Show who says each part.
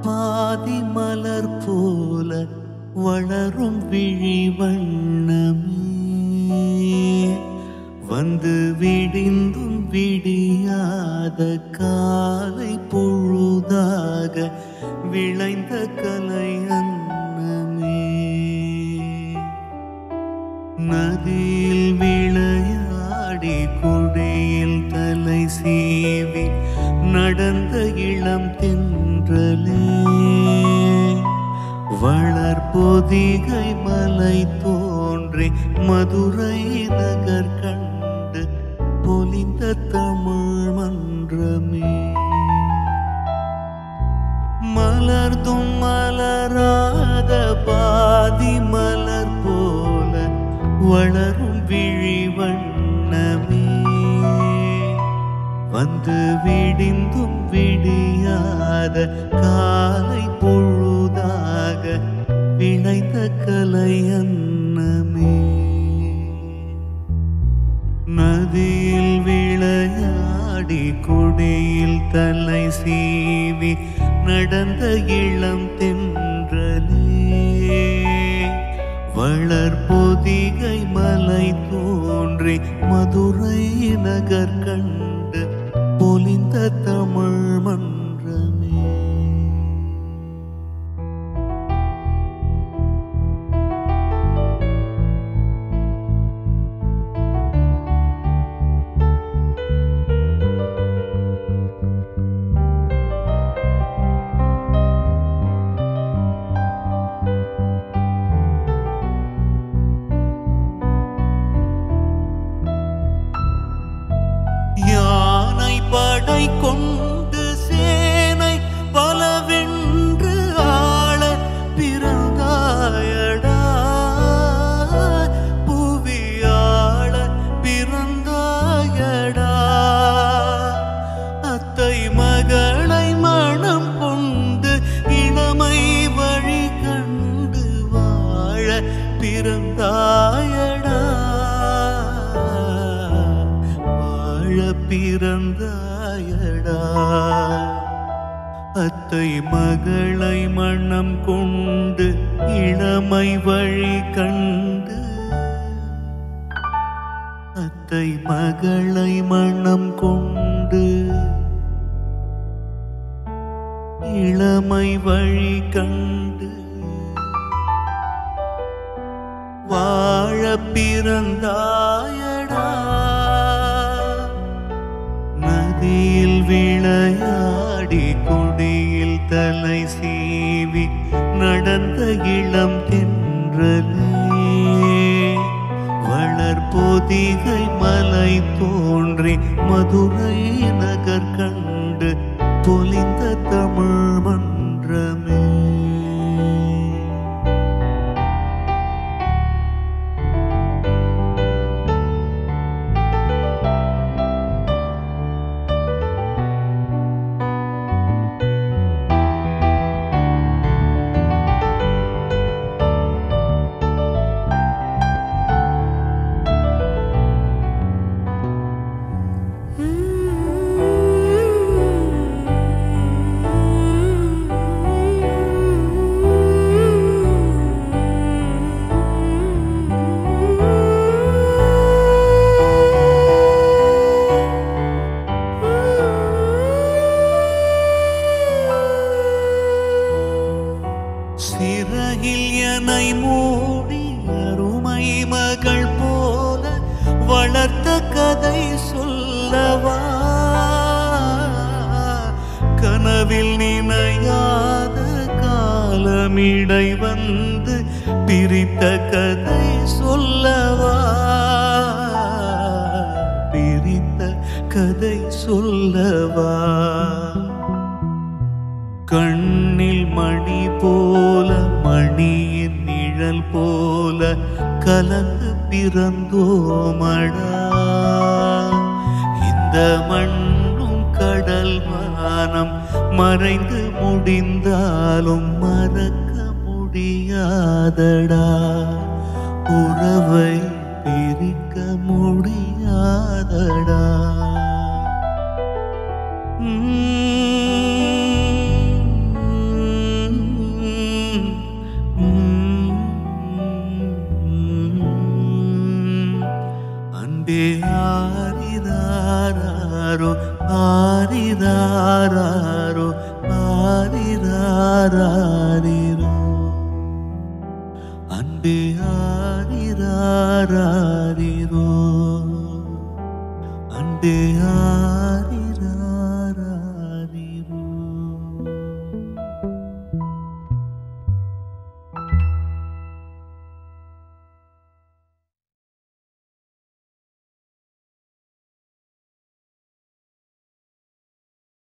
Speaker 1: பாதி மலர் போல வளரும் விழி வண்ணமே வந்து விடிந்தும் விடியாத காலை பொழுதாக விளைந்த கலை அன்னமே நதியில் விளையாடி குடியில் தலை சீவி நடந்த இளம் தென்றலே வளர்பொதிகை மலை தோன்றி மதுரை நகர் கண்டு பொலிந்த தமிழ் மன்றமே மலர்ந்தும் மலராத பாதி மலர் போல வளரும் விழி வண்ணமே வந்து விடிந்தும் விடியாத காலை பொழுதாக விளைந்த கலை அன்னமே நதியில் விளையாடி கொடியில் தலை சீவி நடந்த இளம் தென்றலே வளர்பொதிகை மலை தோன்றி மதுரை நகர் கண்டு பொலிந்த தமிழ் மன்றமே யானை படை கொண்டு சேனை பலவென்று ஆள பிறந்தாயடா புவியாள பிறந்தாயடா அத்தை மகளை மனம் கொண்டு இளமை வழி கண்டு வாழ பிறந்தாயடா வாழ பிறந்தாயடா அத்தை மகளை மனம் கொண்டு இளமை வழி கண்டு அத்தை மகளை மனம் கொண்டு இளமை வழி கண்டு வாழ பிறந்தாயடா நதியில் விளையாடி கொடியில் தலை சீவி நடந்த இளம் தென்றலே வளர்பொதிகை மலை தோன்றி மதுரை நகர் கண்டு பொலிந்த தமிழ் மன்றமே சிறையில் என்னை மூடி அருமை மகள் போல வளர்த்த கதை சொல்லவா கனவில் நினையாத காலமிடை வந்து பிரித்த கதை சொல்லவா பிரித்த கதை சொல்லவா கண்ணில் மணி போல மணியின் நிழல் போல கலந்து பிறந்தோமடா இந்த மண்ணும் கடல் வானம் மறைந்து முடிந்தாலும் மறக்க முடியாதடா உறவை பிரிக்க முடியாதடா உம் ஆராரிரோ அன்பே ஆ